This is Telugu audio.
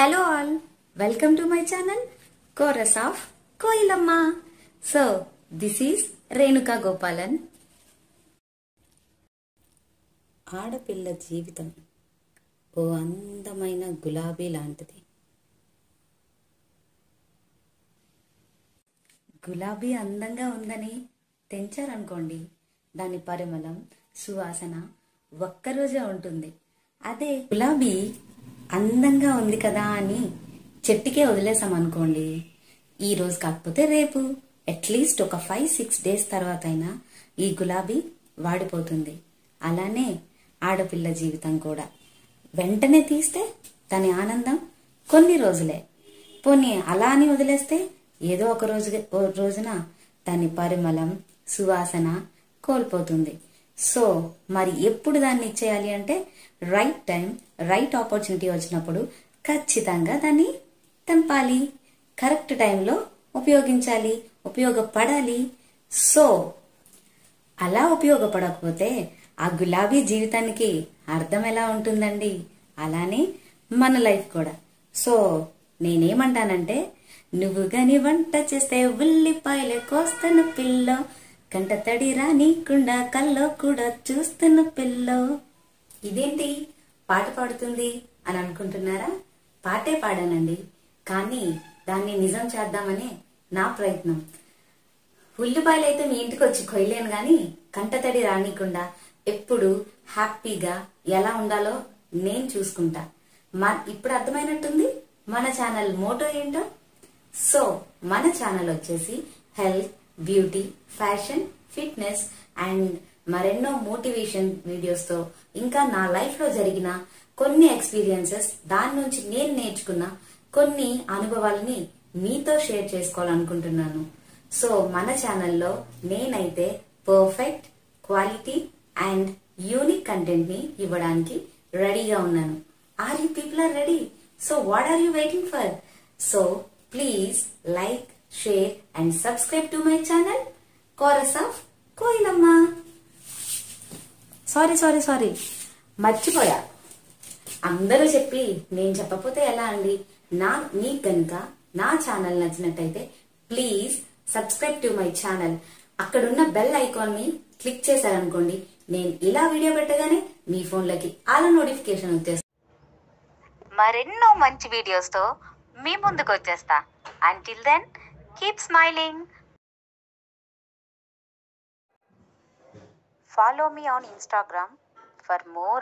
Hello all, welcome to my channel Chorus of Koilamma. So, this is Renuka Gopalan. ఆడపిల్ల జీవితం ఓ అందమైన గులాబీ లాంటిది గులాబీ అందంగా ఉందని తెంచారనుకోండి దాని పరిమళం సువాసన ఒక్కరోజే ఉంటుంది అదే గులాబీ అందంగా ఉంది కదా అని చెట్టుకే వదిలేసాం అనుకోండి ఈ రోజు కాకపోతే రేపు అట్లీస్ట్ ఒక ఫైవ్ సిక్స్ డేస్ తర్వాత అయినా ఈ గులాబీ వాడిపోతుంది అలానే ఆడపిల్ల జీవితం కూడా వెంటనే తీస్తే దాని ఆనందం కొన్ని రోజులే పోనీ అలా అని వదిలేస్తే ఏదో ఒక రోజు ఓ రోజున దాని పరిమళం సువాసన కోల్పోతుంది సో మరి ఎప్పుడు దాన్ని ఇచ్చేయాలి అంటే రైట్ టైం రైట్ ఆపర్చునిటీ వచ్చినప్పుడు ఖచ్చితంగా దాన్ని తెంపాలి కరెక్ట్ టైంలో ఉపయోగించాలి ఉపయోగపడాలి సో అలా ఉపయోగపడకపోతే ఆ గులాబీ జీవితానికి అర్థం ఎలా ఉంటుందండి అలానే మన లైఫ్ కూడా సో నేనేమంటానంటే నువ్వు గని వంట చేస్తే ఉల్లిపాయలే కోస్తున్న పిల్ల కంట తడి రానీకుండా కల్లో కూడా చూస్తున్న పిల్ల ఇదేంటి పాట పాడుతుంది అని అనుకుంటున్నారా పాటే పాడానండి కానీ దాన్ని నిజం చేద్దామనే నా ప్రయత్నం ఉల్లిపాయలు అయితే మీ ఇంటికి వచ్చి కొయ్యలేను గాని కంటతడి రానికుండా ఎప్పుడు హ్యాపీగా ఎలా ఉండాలో నేను చూసుకుంటా మా ఇప్పుడు అర్థమైనట్టుంది మన ఛానల్ మోటో ఏంటో సో మన ఛానల్ వచ్చేసి health beauty fashion fitness and మరెన్నో మోటివేషన్ వీడియోస్తో ఇంకా నా లైఫ్ లో జరిగిన కొన్ని ఎక్స్పీరియన్సెస్ దాని నుంచి నేను నేర్చుకున్న కొన్ని అనుభవాలని మీతో షేర్ చేసుకోవాలనుకుంటున్నాను సో మన ఛానల్లో నేనైతే perfect quality and unique content ని ఇవ్వడానికి రెడీగా ఉన్నాను are you people are ready so what are you waiting for so please like share and subscribe to my channel chorus of Koyilamma sorry sorry sorry మర్చిపోయా అందరూ చెప్పి నేను చెప్పకపోతే ఎలా అండి నా మీకు కనుక నా ఛానల్ నచ్చినట్టయితే please subscribe to my channel అక్కడున్న బెల్ ఐకాన్ ని క్లిక్ చేశారనుకోండి నేను ఇలా వీడియో పెట్టగానే మీ ఫోన్లకి అలా నోటిఫికేషన్ వచ్చేస్తుంది మరెన్నో మంచి వీడియోస్తో మీ ముందుకు వచ్చేస్తా until then keep smiling follow me on Instagram for more